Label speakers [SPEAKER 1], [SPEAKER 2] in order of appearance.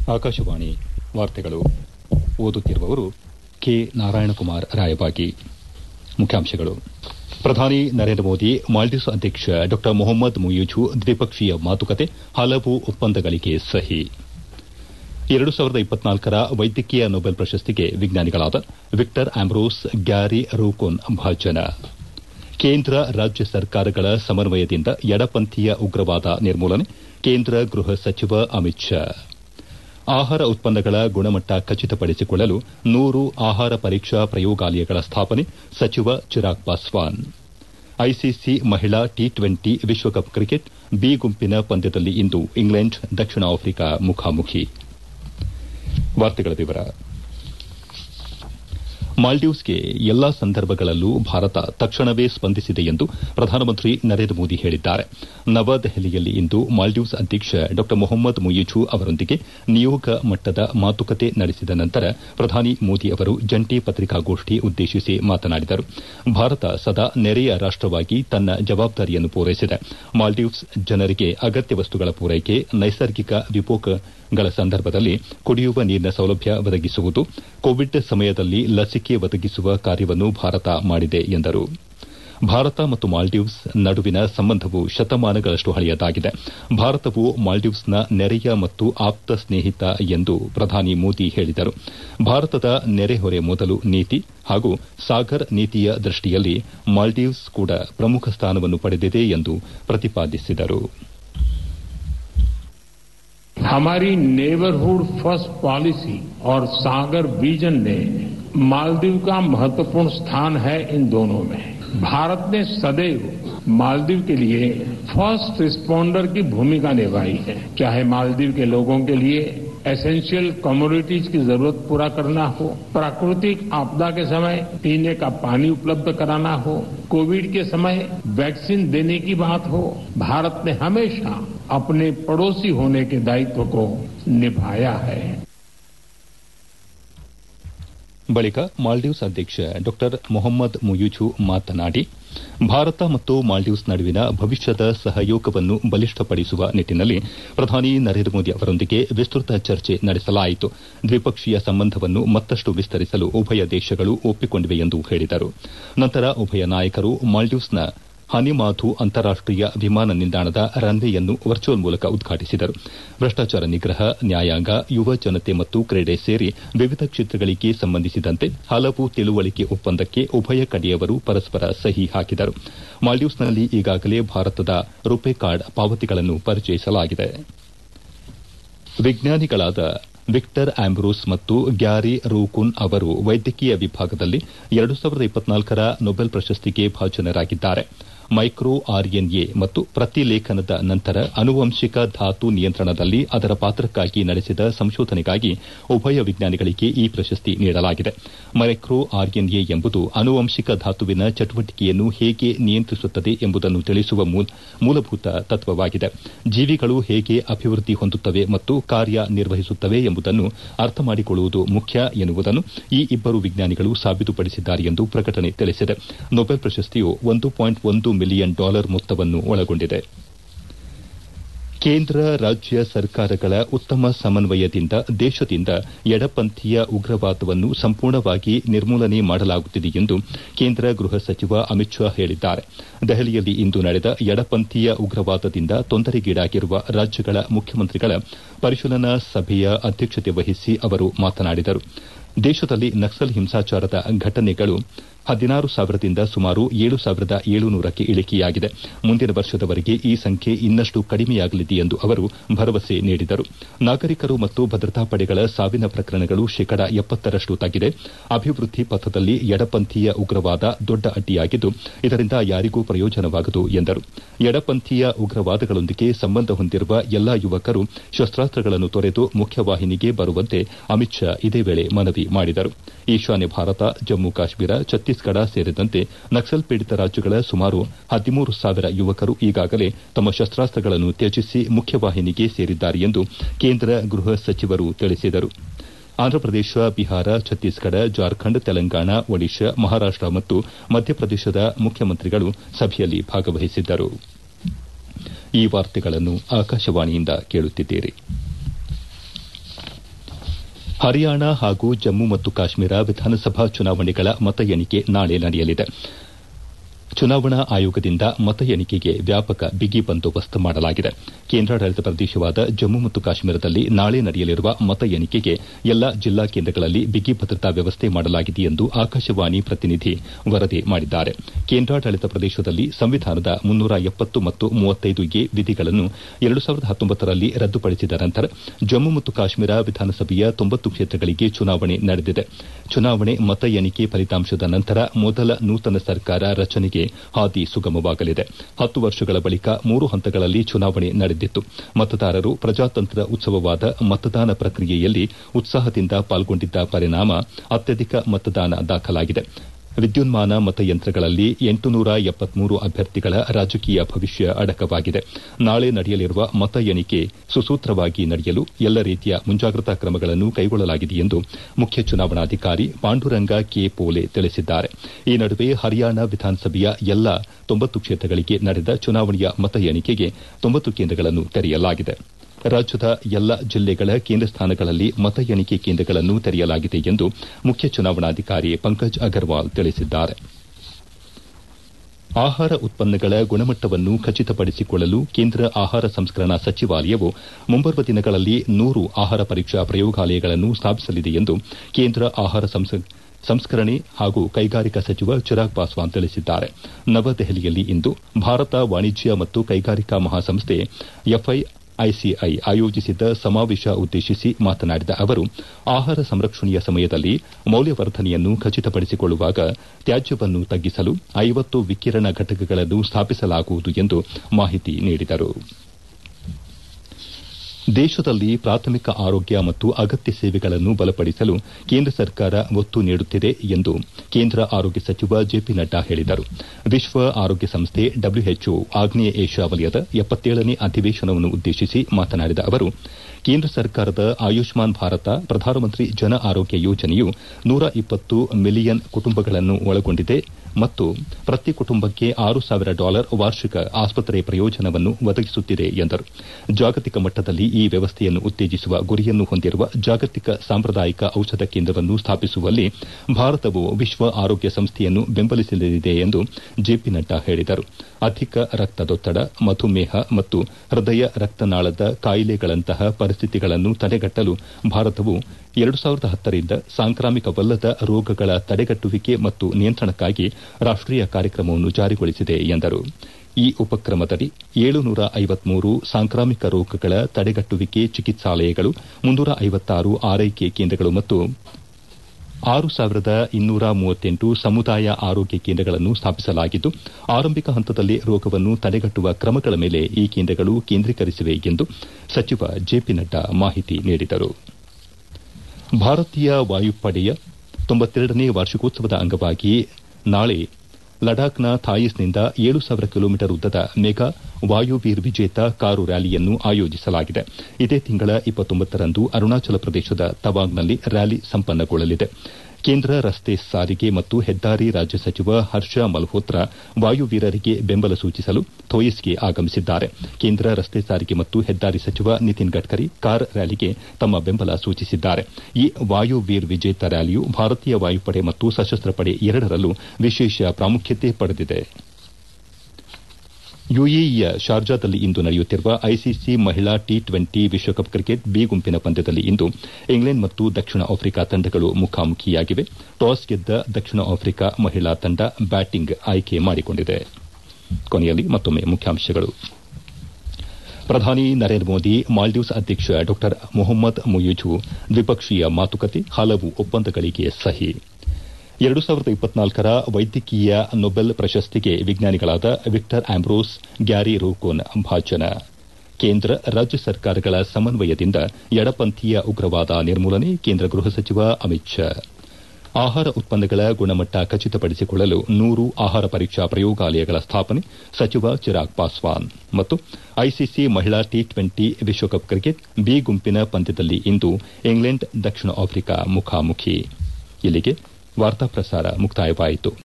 [SPEAKER 1] ಆಕಾಶವಾಣಿ ವಾರ್ತೆಗಳು ಓದುತ್ತಿರುವವರು ಕೆ ನಾರಾಯಣಕುಮಾರ್ ರಾಯಬಾಗಿ ಮುಖ್ಯಾಂಶಗಳು ಪ್ರಧಾನಿ ನರೇಂದ್ರ ಮೋದಿ ಮಾಲ್ಡೀವ್ಸ್ ಅಧ್ಯಕ್ಷ ಡಾ ಮೊಹಮ್ಮದ್ ಮುಯಿಜು ದ್ವಿಪಕ್ಷೀಯ ಮಾತುಕತೆ ಹಲವು ಒಪ್ಪಂದಗಳಿಗೆ ಸಹಿ ಎರಡು ಸಾವಿರದ ಇಪ್ಪತ್ನಾಲ್ಕರ ವೈದ್ಯಕೀಯ ನೊಬೆಲ್ ಪ್ರಶಸ್ತಿಗೆ ವಿಜ್ಞಾನಿಗಳಾದ ವಿಕ್ಟರ್ ಆಂಬ್ರೋಸ್ ಗ್ಯಾರಿ ರೂಕೋನ್ ಭಾಜನ ಕೇಂದ್ರ ರಾಜ್ಯ ಸರ್ಕಾರಗಳ ಸಮನ್ವಯದಿಂದ ಎಡಪಂಥೀಯ ಉಗ್ರವಾದ ನಿರ್ಮೂಲನೆ ಕೇಂದ್ರ ಗೃಹ ಸಚಿವ ಅಮಿತ್ ಶಾ ಆಹಾರ ಉತ್ಪನ್ನಗಳ ಗುಣಮಟ್ಟ ಖಚಿತಪಡಿಸಿಕೊಳ್ಳಲು ನೂರು ಆಹಾರ ಪರೀಕ್ಷಾ ಪ್ರಯೋಗಾಲಯಗಳ ಸ್ಥಾಪನೆ ಸಚಿವ ಚಿರಾಗ್ ಪಾಸ್ವಾನ್ ಐಸಿಸಿ ಮಹಿಳಾ ಟಿ ಟ್ವೆಂಟಿ ವಿಶ್ವಕಪ್ ಕ್ರಿಕೆಟ್ ಬಿ ಗುಂಪಿನ ಪಂದ್ಯದಲ್ಲಿ ಇಂದು ಇಂಗ್ಲೆಂಡ್ ದಕ್ಷಿಣ ಆಫ್ರಿಕಾ ಮುಖಾಮುಖಿ ಮಾಲ್ಡೀವ್ಸ್ಗೆ ಎಲ್ಲಾ ಸಂದರ್ಭಗಳಲ್ಲೂ ಭಾರತ ತಕ್ಷಣವೇ ಸ್ಪಂದಿಸಿದೆ ಎಂದು ಪ್ರಧಾನಮಂತ್ರಿ ನರೇಂದ್ರ ಮೋದಿ ಹೇಳಿದ್ದಾರೆ ನವದೆಹಲಿಯಲ್ಲಿಂದು ಮಾಲ್ಡೀವ್ಸ್ ಅಧ್ಯಕ್ಷ ಡಾ ಮೊಹಮ್ಮದ್ ಮುಯಿಜು ಅವರೊಂದಿಗೆ ನಿಯೋಗ ಮಟ್ಟದ ಮಾತುಕತೆ ನಡೆಸಿದ ನಂತರ ಪ್ರಧಾನಿ ಮೋದಿ ಅವರು ಜಂಟಿ ಪತ್ರಿಕಾಗೋಷ್ಠಿ ಉದ್ದೇಶಿಸಿ ಮಾತನಾಡಿದರು ಭಾರತ ಸದಾ ನೆರೆಯ ರಾಷ್ಟವಾಗಿ ತನ್ನ ಜವಾಬ್ದಾರಿಯನ್ನು ಪೂರೈಸಿದೆ ಮಾಲ್ಡೀವ್ಸ್ ಜನರಿಗೆ ಅಗತ್ಯ ವಸ್ತುಗಳ ಪೂರೈಕೆ ನೈಸರ್ಗಿಕ ವಿಕೋಪಗಳ ಸಂದರ್ಭದಲ್ಲಿ ಕುಡಿಯುವ ನೀರಿನ ಸೌಲಭ್ಯ ಒದಗಿಸುವುದು ಕೋವಿಡ್ ಸಮಯದಲ್ಲಿ ಲಸಿಕೆ ಒದಗಿಸುವ ಕಾರ್ಯವನ್ನು ಭಾರತ ಮಾಡಿದೆ ಎಂದರು ಭಾರತ ಮತ್ತು ಮಾಲ್ಡೀವ್ಸ್ ನಡುವಿನ ಸಂಬಂಧವು ಶತಮಾನಗಳಷ್ಟು ಹಳೆಯದಾಗಿದೆ ಭಾರತವು ಮಾಲ್ಡೀವ್ಸ್ನ ನೆರೆಯ ಮತ್ತು ಆಪ್ತ ಸ್ನೇಹಿತ ಎಂದು ಪ್ರಧಾನಿ ಮೋದಿ ಹೇಳಿದರು ಭಾರತದ ನೆರೆಹೊರೆ ಮೊದಲು ನೀತಿ ಹಾಗೂ ಸಾಗರ್ ನೀತಿಯ ದೃಷ್ಟಿಯಲ್ಲಿ ಮಾಲ್ಡೀವ್ಸ್ ಕೂಡ ಪ್ರಮುಖ ಸ್ಥಾನವನ್ನು ಪಡೆದಿದೆ ಎಂದು ಪ್ರತಿಪಾದಿಸಿದರು
[SPEAKER 2] हमारी नेबरहुड फर्स्ट पॉलिसी और सागर विजन ने मालदीव का महत्वपूर्ण स्थान है इन दोनों में भारत ने सदैव मालदीव के लिए फर्स्ट रिस्पॉन्डर की भूमिका निभाई है चाहे मालदीव के लोगों के लिए एसेंशियल कमोडिटीज की जरूरत पूरा करना हो प्राकृतिक आपदा के समय पीने का पानी उपलब्ध कराना हो कोविड के समय वैक्सीन देने की बात हो भारत ने हमेशा अपने पड़ोसी होने के दायित्व को निभाया है
[SPEAKER 1] ಬಳಿಕ ಮಾಲ್ಡೀವ್ಸ್ ಅಧ್ಯಕ್ಷ ಡಾ ಮೊಹಮ್ಮದ್ ಮುಯಿಜು ಮಾತನಾಡಿ ಭಾರತ ಮತ್ತು ಮಾಲ್ಡೀವ್ಸ್ ನಡುವಿನ ಭವಿಷ್ಯದ ಸಹಯೋಗವನ್ನು ಬಲಿಷ್ಠಪಡಿಸುವ ನಿಟ್ಟನಲ್ಲಿ ಪ್ರಧಾನಿ ನರೇಂದ್ರ ಮೋದಿ ಅವರೊಂದಿಗೆ ವಿಸ್ತೃತ ಚರ್ಚೆ ನಡೆಸಲಾಯಿತು ದ್ವಿಪಕ್ಷೀಯ ಸಂಬಂಧವನ್ನು ಮತ್ತಷ್ಟು ವಿಸ್ತರಿಸಲು ಉಭಯ ದೇಶಗಳು ಒಪ್ಪಿಕೊಂಡಿವೆ ಎಂದು ಹೇಳಿದರು ನಂತರ ಉಭಯ ನಾಯಕರು ಮಾಲ್ಡೀವ್ಸ್ನ ಹನಿಮಾಧು ಅಂತಾರಾಷ್ಟೀಯ ವಿಮಾನ ನಿಲ್ದಾಣದ ರನ್ವೇಯನ್ನು ವರ್ಚುವಲ್ ಮೂಲಕ ಉದ್ಘಾಟಿಸಿದರು ಭ್ರಷ್ಟಾಚಾರ ನಿಗ್ರಹ ನ್ಯಾಯಾಂಗ ಯುವ ಜನತೆ ಮತ್ತು ಕ್ರೀಡೆ ಸೇರಿ ವಿವಿಧ ಕ್ಷೇತ್ರಗಳಿಗೆ ಸಂಬಂಧಿಸಿದಂತೆ ಹಲವು ತಿಳುವಳಿಕೆ ಒಪ್ಪಂದಕ್ಕೆ ಉಭಯ ಕಡೆಯವರು ಪರಸ್ಪರ ಸಹಿ ಹಾಕಿದರು ಮಾಲ್ಡೀವ್ಸ್ನಲ್ಲಿ ಈಗಾಗಲೇ ಭಾರತದ ರುಪೆ ಕಾರ್ಡ್ ಪಾವತಿಗಳನ್ನು ಪರಿಚಯಿಸಲಾಗಿದೆ ವಿಜ್ಞಾನಿಗಳಾದ ವಿಕ್ಟರ್ ಆಂಬ್ರೋಸ್ ಮತ್ತು ಗ್ಯಾರಿ ರೂಕುನ್ ಅವರು ವೈದ್ಯಕೀಯ ವಿಭಾಗದಲ್ಲಿ ಎರಡು ಸಾವಿರದ ಇಪ್ಪತ್ನಾಲ್ಕರ ನೊಬೆಲ್ ಪ್ರಶಸ್ತಿಗೆ ಭಾಜನರಾಗಿದ್ದಾರೆ ಮೈಕ್ರೋ ಆರ್ಎನ್ಎ ಮತ್ತು ಪ್ರತಿಲೇಖನದ ನಂತರ ಅನುವಂಶಿಕ ಧಾತು ನಿಯಂತ್ರಣದಲ್ಲಿ ಅದರ ಪಾತ್ರಕ್ಕಾಗಿ ನಡೆಸಿದ ಸಂಶೋಧನೆಗಾಗಿ ಉಭಯ ವಿಜ್ಞಾನಿಗಳಿಗೆ ಈ ಪ್ರಶಸ್ತಿ ನೀಡಲಾಗಿದೆ ಮೈಕ್ರೋ ಆರ್ಎನ್ಎ ಎಂಬುದು ಅನುವಂಶಿಕ ಧಾತುವಿನ ಚಟುವಟಿಕೆಯನ್ನು ಹೇಗೆ ನಿಯಂತ್ರಿಸುತ್ತದೆ ಎಂಬುದನ್ನು ತಿಳಿಸುವ ಮೂಲಭೂತ ತತ್ವವಾಗಿದೆ ಜೀವಿಗಳು ಹೇಗೆ ಅಭಿವೃದ್ಧಿ ಹೊಂದುತ್ತವೆ ಮತ್ತು ಕಾರ್ಯನಿರ್ವಹಿಸುತ್ತವೆ ಎಂಬುದನ್ನು ಅರ್ಥ ಮಾಡಿಕೊಳ್ಳುವುದು ಮುಖ್ಯ ಎನ್ನುವುದನ್ನು ಈ ಇಬ್ಬರು ವಿಜ್ಞಾನಿಗಳು ಸಾಬೀತುಪಡಿಸಿದ್ದಾರೆ ಎಂದು ಪ್ರಕಟಣೆ ತಿಳಿಸಿದೆ ನೊಬೆಲ್ ಪ್ರಶಸ್ತಿಯು ಒಂದು ಪಾಯಿಂಟ್ ಒಂದು ಮಿಲಿಯನ್ ಡಾಲರ್ ಮೊತ್ತವನ್ನು ಒಳಗೊಂಡಿದೆ ಕೇಂದ್ರ ರಾಜ್ಯ ಸರ್ಕಾರಗಳ ಉತ್ತಮ ಸಮನ್ವಯದಿಂದ ದೇಶದಿಂದ ಎಡಪಂಥೀಯ ಉಗ್ರವಾದವನ್ನು ಸಂಪೂರ್ಣವಾಗಿ ನಿರ್ಮೂಲನೆ ಮಾಡಲಾಗುತ್ತಿದೆ ಎಂದು ಕೇಂದ್ರ ಗೃಹ ಸಚಿವ ಅಮಿತ್ ಶಾ ಹೇಳಿದ್ದಾರೆ ದೆಹಲಿಯಲ್ಲಿ ಇಂದು ನಡೆದ ಎಡಪಂಥೀಯ ಉಗ್ರವಾದದಿಂದ ತೊಂದರೆಗೀಡಾಗಿರುವ ರಾಜ್ಯಗಳ ಮುಖ್ಯಮಂತ್ರಿಗಳ ಪರಿಶೀಲನಾ ಸಭೆಯ ಅಧ್ಯಕ್ಷತೆ ವಹಿಸಿ ಅವರು ಮಾತನಾಡಿದರು ದೇಶದಲ್ಲಿ ನಕ್ಸಲ್ ಹಿಂಸಾಚಾರದ ಘಟನೆಗಳು ಹದಿನಾರು ಸಾವಿರದಿಂದ ಸುಮಾರು ಏಳು ಸಾವಿರದ ಏಳುನೂರಕ್ಕೆ ಇಳಿಕೆಯಾಗಿದೆ ಮುಂದಿನ ವರ್ಷದವರೆಗೆ ಈ ಸಂಖ್ಯೆ ಇನ್ನಷ್ಟು ಕಡಿಮೆಯಾಗಲಿದೆ ಎಂದು ಅವರು ಭರವಸೆ ನೀಡಿದರು ನಾಗರಿಕರು ಮತ್ತು ಭದ್ರತಾ ಪಡೆಗಳ ಸಾವಿನ ಪ್ರಕರಣಗಳು ಶೇಕಡ ಎಪ್ಪತ್ತರಷ್ಟು ತಗ್ಗಿದೆ ಅಭಿವೃದ್ಧಿ ಪಥದಲ್ಲಿ ಎಡಪಂಥೀಯ ಉಗ್ರವಾದ ದೊಡ್ಡ ಅಡ್ಡಿಯಾಗಿದ್ದು ಇದರಿಂದ ಯಾರಿಗೂ ಪ್ರಯೋಜನವಾಗದು ಎಂದರು ಎಡಪಂಥೀಯ ಉಗ್ರವಾದಗಳೊಂದಿಗೆ ಸಂಬಂಧ ಹೊಂದಿರುವ ಎಲ್ಲಾ ಯುವಕರು ಶಸ್ತಾಸ್ತ್ರಗಳನ್ನು ತೊರೆದು ಮುಖ್ಯವಾಹಿನಿಗೆ ಬರುವಂತೆ ಅಮಿತ್ ಶಾ ಇದೇ ವೇಳೆ ಮನವಿ ಮಾಡಿದರು ಈಶಾನ್ಯ ಭಾರತ ಜಮ್ಮು ಕಾಶ್ಮೀರ ಛತ್ತೀಸ್ಗಢ ಸೇರಿದಂತೆ ನಕ್ಸಲ್ ಪೀಡಿತ ರಾಜ್ಯಗಳ ಸುಮಾರು ಹದಿಮೂರು ಸಾವಿರ ಯುವಕರು ಈಗಾಗಲೇ ತಮ್ಮ ಶಸ್ತಾಸ್ತ್ರಗಳನ್ನು ತ್ಯಜಿಸಿ ಮುಖ್ಯವಾಹಿನಿಗೆ ಸೇರಿದ್ದಾರೆ ಎಂದು ಕೇಂದ್ರ ಗೃಹ ಸಚಿವರು ತಿಳಿಸಿದರು ಆಂಧ್ರಪ್ರದೇಶ ಬಿಹಾರ ಛತ್ತೀಸ್ಗಢ ಜಾರ್ಖಂಡ್ ತೆಲಂಗಾಣ ಒಡಿಶಾ ಮಹಾರಾಷ್ಟ ಮತ್ತು ಮಧ್ಯಪ್ರದೇಶದ ಮುಖ್ಯಮಂತ್ರಿಗಳು ಸಭೆಯಲ್ಲಿ ಭಾಗವಹಿಸಿದ್ದರು ಈ ವಾರ್ತೆಗಳನ್ನು ಆಕಾಶವಾಣಿಯಿಂದ ಕೇಳುತ್ತಿದ್ದೀರಿ ಹರಿಯಾಣ ಹಾಗೂ ಜಮ್ಮು ಮತ್ತು ಕಾಶ್ಮೀರ ವಿಧಾನಸಭಾ ಚುನಾವಣೆಗಳ ಮತ ಎಣಿಕೆ ನಾಳೆ ನಡೆಯಲಿದೆ ಚುನಾವಣಾ ಆಯೋಗದಿಂದ ಮತ ಎಣಿಕೆಗೆ ವ್ಯಾಪಕ ಬಿಗಿ ಬಂದೋಬಸ್ತ್ ಮಾಡಲಾಗಿದೆ ಕೇಂದ್ರಾಡಳಿತ ಪ್ರದೇಶವಾದ ಜಮ್ಮು ಮತ್ತು ಕಾಶ್ಮೀರದಲ್ಲಿ ನಾಳೆ ನಡೆಯಲಿರುವ ಮತ ಎಣಿಕೆಗೆ ಎಲ್ಲಾ ಜಿಲ್ಲಾ ಕೇಂದ್ರಗಳಲ್ಲಿ ಬಿಗಿ ಭದ್ರತಾ ವ್ಯವಸ್ಥೆ ಮಾಡಲಾಗಿದೆ ಎಂದು ಆಕಾಶವಾಣಿ ಪ್ರತಿನಿಧಿ ವರದಿ ಮಾಡಿದ್ದಾರೆ ಕೇಂದ್ರಾಡಳಿತ ಪ್ರದೇಶದಲ್ಲಿ ಸಂವಿಧಾನದ ಮುನ್ನೂರ ಎಪ್ಪತ್ತು ಮತ್ತು ಮೂವತ್ತೈದು ಎ ವಿಧಿಗಳನ್ನು ಎರಡು ಸಾವಿರದ ಹತ್ತೊಂಬತ್ತರಲ್ಲಿ ರದ್ದುಪಡಿಸಿದ ನಂತರ ಜಮ್ಮು ಮತ್ತು ಕಾಶ್ಮೀರ ವಿಧಾನಸಭೆಯ ತೊಂಬತ್ತು ಕ್ಷೇತ್ರಗಳಿಗೆ ಚುನಾವಣೆ ನಡೆದಿದೆ ಚುನಾವಣೆ ಮತ ಎಣಿಕೆ ಫಲಿತಾಂಶದ ನಂತರ ಮೊದಲ ನೂತನ ಸರ್ಕಾರ ರಚನೆಗೆ ಹಾದಿ ಸುಗಮವಾಗಲಿದೆ ಹತ್ತು ವರ್ಷಗಳ ಬಳಿಕ ಮೂರು ಹಂತಗಳಲ್ಲಿ ಚುನಾವಣೆ ನಡೆದಿತ್ತು ಮತದಾರರು ಪ್ರಜಾತಂತ್ರ ಉತ್ಸವವಾದ ಮತದಾನ ಪ್ರಕ್ರಿಯೆಯಲ್ಲಿ ಉತ್ಸಾಹದಿಂದ ಪಾಲ್ಗೊಂಡಿದ್ದ ಪರಿಣಾಮ ಅತ್ಯಧಿಕ ಮತದಾನ ದಾಖಲಾಗಿದೆ ವಿದ್ಯುನ್ಮಾನ ಮತಯಂತ್ರಗಳಲ್ಲಿ ಎಂಟುನೂರ ಎಪ್ಪತ್ಮೂರು ಅಭ್ಯರ್ಥಿಗಳ ರಾಜಕೀಯ ಭವಿಷ್ಯ ಅಡಕವಾಗಿದೆ ನಾಳೆ ನಡೆಯಲಿರುವ ಮತ ಎಣಿಕೆ ಸುಸೂತ್ರವಾಗಿ ನಡೆಯಲು ಎಲ್ಲ ರೀತಿಯ ಮುಂಜಾಗ್ರತಾ ಕ್ರಮಗಳನ್ನು ಕೈಗೊಳ್ಳಲಾಗಿದೆ ಎಂದು ಮುಖ್ಯ ಚುನಾವಣಾಧಿಕಾರಿ ಪಾಂಡುರಂಗ ಕೆ ಪೋಲೆ ತಿಳಿಸಿದ್ದಾರೆ ಈ ನಡುವೆ ಹರಿಯಾಣ ವಿಧಾನಸಭೆಯ ಎಲ್ಲಾ ತೊಂಬತ್ತು ಕ್ಷೇತ್ರಗಳಿಗೆ ನಡೆದ ಚುನಾವಣೆಯ ಮತ ಎಣಿಕೆಗೆ ತೊಂಬತ್ತು ಕೇಂದ್ರಗಳನ್ನು ತೆರೆಯಲಾಗಿದೆ ರಾಜ್ಯದ ಎಲ್ಲ ಜಿಲ್ಲೆಗಳ ಕೇಂದ್ರ ಸ್ಥಾನಗಳಲ್ಲಿ ಮತ ಎಣಿಕೆ ಕೇಂದ್ರಗಳನ್ನು ತೆರೆಯಲಾಗಿದೆ ಎಂದು ಮುಖ್ಯ ಚುನಾವಣಾಧಿಕಾರಿ ಪಂಕಜ್ ಅಗರ್ವಾಲ್ ತಿಳಿಸಿದ್ದಾರೆ ಆಹಾರ ಉತ್ಪನ್ನಗಳ ಗುಣಮಟ್ಟವನ್ನು ಖಚಿತಪಡಿಸಿಕೊಳ್ಳಲು ಕೇಂದ್ರ ಆಹಾರ ಸಂಸ್ಕರಣಾ ಸಚಿವಾಲಯವು ಮುಂಬರುವ ದಿನಗಳಲ್ಲಿ ನೂರು ಆಹಾರ ಪರೀಕ್ಷಾ ಪ್ರಯೋಗಾಲಯಗಳನ್ನು ಸ್ಥಾಪಿಸಲಿದೆ ಎಂದು ಕೇಂದ್ರ ಆಹಾರ ಸಂಸ್ಕರಣೆ ಹಾಗೂ ಕೈಗಾರಿಕಾ ಸಚಿವ ಚಿರಾಗ್ ಪಾಸ್ವಾನ್ ತಿಳಿಸಿದ್ದಾರೆ ನವದೆಹಲಿಯಲ್ಲಿ ಇಂದು ಭಾರತ ವಾಣಿಜ್ಯ ಮತ್ತು ಕೈಗಾರಿಕಾ ಮಹಾಸಂಸ್ಥೆ ಎಫ್ಐಐಸಿಐ ಆಯೋಜಿಸಿದ್ದ ಸಮಾವೇಶ ಉದ್ದೇಶಿಸಿ ಮಾತನಾಡಿದ ಅವರು ಆಹಾರ ಸಂರಕ್ಷಣೆಯ ಸಮಯದಲ್ಲಿ ಮೌಲ್ಯವರ್ಧನೆಯನ್ನು ಖಚಿತಪಡಿಸಿಕೊಳ್ಳುವಾಗ ತ್ಯಾಜ್ಯವನ್ನು ತಗ್ಗಿಸಲು ಐವತ್ತು ವಿಕಿರಣ ಘಟಕಗಳನ್ನು ಸ್ಥಾಪಿಸಲಾಗುವುದು ಎಂದು ಮಾಹಿತಿ ನೀಡಿದರು ದೇಶದಲ್ಲಿ ಪ್ರಾಥಮಿಕ ಆರೋಗ್ಯ ಮತ್ತು ಅಗತ್ಯ ಸೇವೆಗಳನ್ನು ಬಲಪಡಿಸಲು ಕೇಂದ್ರ ಸರ್ಕಾರ ಒತ್ತು ನೀಡುತ್ತಿದೆ ಎಂದು ಕೇಂದ್ರ ಆರೋಗ್ಯ ಸಚಿವ ಜೆಪಿ ನಡ್ಡಾ ಹೇಳಿದರು ವಿಶ್ವ ಆರೋಗ್ಯ ಸಂಸ್ಥೆ ಡಬ್ಲ್ಯೂಎಚ್ಒ ಆಗ್ನೇಯ ಏಷ್ಯಾ ವಲಯದ ಎಪ್ಪತ್ತೇಳನೇ ಅಧಿವೇಶನವನ್ನು ಉದ್ದೇಶಿಸಿ ಮಾತನಾಡಿದ ಅವರು ಕೇಂದ್ರ ಸರ್ಕಾರದ ಆಯುಷ್ಮಾನ್ ಭಾರತ ಪ್ರಧಾನಮಂತ್ರಿ ಜನ ಆರೋಗ್ಯ ಯೋಜನೆಯು ನೂರ ಇಪ್ಪತ್ತು ಮಿಲಿಯನ್ ಕುಟುಂಬಗಳನ್ನು ಒಳಗೊಂಡಿದೆ ಮತ್ತು ಪ್ರತಿ ಕುಟುಂಬಕ್ಕೆ ಆರು ಸಾವಿರ ಡಾಲರ್ ವಾರ್ಷಿಕ ಆಸ್ಪತ್ರೆ ಪ್ರಯೋಜನವನ್ನು ಒದಗಿಸುತ್ತಿದೆ ಎಂದರು ಜಾಗತಿಕ ಮಟ್ಟದಲ್ಲಿ ಈ ವ್ಯವಸ್ಥೆಯನ್ನು ಉತ್ತೇಜಿಸುವ ಗುರಿಯನ್ನು ಹೊಂದಿರುವ ಜಾಗತಿಕ ಸಾಂಪ್ರದಾಯಿಕ ಔಷಧ ಕೇಂದ್ರವನ್ನು ಸ್ಥಾಪಿಸುವಲ್ಲಿ ಭಾರತವು ವಿಶ್ವ ಆರೋಗ್ಯ ಸಂಸ್ಥೆಯನ್ನು ಬೆಂಬಲಿಸಲಿದೆ ಎಂದು ಜೆಪಿ ನಡ್ಡಾ ಹೇಳಿದರು ಅಧಿಕ ರಕ್ತದೊತ್ತಡ ಮಧುಮೇಹ ಮತ್ತು ಹೃದಯ ರಕ್ತನಾಳದ ಕಾಯಿಲೆಗಳಂತಹ ಪರಿಸ್ಥಿತಿಗಳನ್ನು ತಡೆಗಟ್ಟಲು ಭಾರತವು ಎರಡು ಸಾವಿರದ ಹತ್ತರಿಂದ ಸಾಂಕ್ರಾಮಿಕವಲ್ಲದ ರೋಗಗಳ ತಡೆಗಟ್ಟುವಿಕೆ ಮತ್ತು ನಿಯಂತ್ರಣಕ್ಕಾಗಿ ರಾಷ್ಟೀಯ ಕಾರ್ಯಕ್ರಮವನ್ನು ಜಾರಿಗೊಳಿಸಿದೆ ಎಂದರು ಈ ಉಪಕ್ರಮದಡಿ ಏಳುನೂರ ಐವತ್ಮೂರು ಸಾಂಕ್ರಾಮಿಕ ರೋಗಗಳ ತಡೆಗಟ್ಟುವಿಕೆ ಚಿಕಿತ್ಸಾಲಯಗಳು ಮುನ್ನೂರ ಐವತ್ತಾರು ಆರೈಕೆ ಕೇಂದ್ರಗಳು ಮತ್ತು ಆರು ಸಾವಿರದ ಇನ್ನೂರ ಮೂವತ್ತೆಂಟು ಸಮುದಾಯ ಆರೋಗ್ಯ ಕೇಂದ್ರಗಳನ್ನು ಸ್ಥಾಪಿಸಲಾಗಿದ್ದು ಆರಂಭಿಕ ಹಂತದಲ್ಲಿ ರೋಗವನ್ನು ತಡೆಗಟ್ಟುವ ಕ್ರಮಗಳ ಮೇಲೆ ಈ ಕೇಂದ್ರಗಳು ಕೇಂದ್ರೀಕರಿಸಿವೆ ಎಂದು ಸಚಿವ ಜೆಪಿ ನಡ್ಡಾ ಮಾಹಿತಿ ನೀಡಿದರು ಭಾರತೀಯ ವಾಯುಪಡೆಯ ತೊಂಬತ್ತೆರಡನೇ ವಾರ್ಷಿಕೋತ್ಸವದ ಅಂಗವಾಗಿ ನಾಳೆ ಲಡಾಖ್ನ ಥಾಯಿಸ್ನಿಂದ ಏಳು ಸಾವಿರ ಕಿಲೋಮೀಟರ್ ಉದ್ದದ ಮೆಗಾ ವಾಯುವೀರ್ ವಿಜೇತ ಕಾರು ರ್ಯಾಲಿಯನ್ನು ಆಯೋಜಿಸಲಾಗಿದೆ ಇದೇ ತಿಂಗಳ ಇಪ್ಪತ್ತೊಂಬತ್ತರಂದು ಅರುಣಾಚಲ ಪ್ರದೇಶದ ತವಾಂಗ್ನಲ್ಲಿ ರ್ಯಾಲಿ ಸಂಪನ್ನಗೊಳ್ಳಲಿದೆ ಕೇಂದ್ರ ರಸ್ತೆ ಸಾರಿಗೆ ಮತ್ತು ಹೆದ್ದಾರಿ ರಾಜ್ಯ ಸಚಿವ ಹರ್ಷ ಮಲ್ಹೋತ್ರಾ ವಾಯುವೀರರಿಗೆ ಬೆಂಬಲ ಸೂಚಿಸಲು ಥೋಯಿಸ್ಗೆ ಆಗಮಿಸಿದ್ದಾರೆ ಕೇಂದ್ರ ರಸ್ತೆ ಸಾರಿಗೆ ಮತ್ತು ಹೆದ್ದಾರಿ ಸಚಿವ ನಿತಿನ್ ಗಡ್ಕರಿ ಕಾರ್ ರ್ಯಾಲಿಗೆ ತಮ್ಮ ಬೆಂಬಲ ಸೂಚಿಸಿದ್ದಾರೆ ಈ ವಾಯುವೀರ್ ವಿಜೇತ ರ್ಯಾಲಿಯು ಭಾರತೀಯ ವಾಯುಪಡೆ ಮತ್ತು ಸಶಸ್ತ್ರ ಪಡೆ ಎರಡರಲ್ಲೂ ವಿಶೇಷ ಪ್ರಾಮುಖ್ಯತೆ ಪಡೆದಿದೆ ಯುಎಇಯ ಶಾರ್ಜಾದಲ್ಲಿ ಇಂದು ನಡೆಯುತ್ತಿರುವ ಐಸಿಸಿ ಮಹಿಳಾ ಟಿ ಟ್ವೆಂಟಿ ವಿಶ್ವಕಪ್ ಕ್ರಿಕೆಟ್ ಬಿ ಗುಂಪಿನ ಪಂದ್ಯದಲ್ಲಿ ಇಂದು ಇಂಗ್ಲೆಂಡ್ ಮತ್ತು ದಕ್ಷಿಣ ಆಫ್ರಿಕಾ ತಂಡಗಳು ಮುಖಾಮುಖಿಯಾಗಿವೆ ಟಾಸ್ ಗೆದ್ದ ದಕ್ಷಿಣ ಆಫ್ರಿಕಾ ಮಹಿಳಾ ತಂಡ ಬ್ಯಾಟಿಂಗ್ ಆಯ್ಕೆ ಮಾಡಿಕೊಂಡಿದೆ ಕೊನೆಯಲ್ಲಿ ಮತ್ತೊಮ್ಮೆ ಮುಖ್ಯಾಂಶಗಳು ಪ್ರಧಾನಿ ನರೇಂದ್ರ ಮೋದಿ ಮಾಲ್ಡೀವ್ಸ್ ಅಧ್ಯಕ್ಷ ಡಾ ಮೊಹಮ್ಮದ್ ಮುಯಿಜು ದ್ವಿಪಕ್ಷೀಯ ಮಾತುಕತೆ ಹಲವು ಒಪ್ಪಂದಗಳಿಗೆ ಸಹಿ ಎರಡು ಸಾವಿರದ ಇಪ್ಪತ್ನಾಲ್ಕರ ವೈದ್ಯಕೀಯ ನೊಬೆಲ್ ಪ್ರಶಸ್ತಿಗೆ ವಿಜ್ಞಾನಿಗಳಾದ ವಿಕ್ಟರ್ ಆಂಬ್ರೋಸ್ ಗ್ಯಾರಿ ರೋಕೋನ್ ಭಾಜನ ಕೇಂದ್ರ ರಾಜ್ಯ ಸರ್ಕಾರಗಳ ಸಮನ್ವಯದಿಂದ ಎಡಪಂಥೀಯ ಉಗ್ರವಾದ ನಿರ್ಮೂಲನೆ ಕೇಂದ್ರ ಗೃಹ ಸಚಿವ ಅಮಿತ್ ಶಾ ಆಹಾರ ಉತ್ಪನ್ನಗಳ ಗುಣಮಟ್ಟ ಖಚಿತಪಡಿಸಿಕೊಳ್ಳಲು ನೂರು ಆಹಾರ ಪರೀಕ್ಷಾ ಪ್ರಯೋಗಾಲಯಗಳ ಸ್ಥಾಪನೆ ಸಚಿವ ಚಿರಾಗ್ ಪಾಸ್ವಾನ್ ಮತ್ತು ಐಸಿಸಿ ಮಹಿಳಾ ಟಿ ಟ್ವೆಂಟಿ ವಿಶ್ವಕಪ್ ಕ್ರಿಕೆಟ್ ಬಿ ಗುಂಪಿನ ಪಂದ್ಯದಲ್ಲಿ ಇಂದು ಇಂಗ್ಲೆಂಡ್ ದಕ್ಷಿಣ ಆಫ್ರಿಕಾ ಮುಖಾಮುಖಿ ಇಲ್ಲಿಗೆ ವಾರ್ತಾ ಪ್ರಸಾರ ಮುಕ್ತಾಯವಾಯಿತು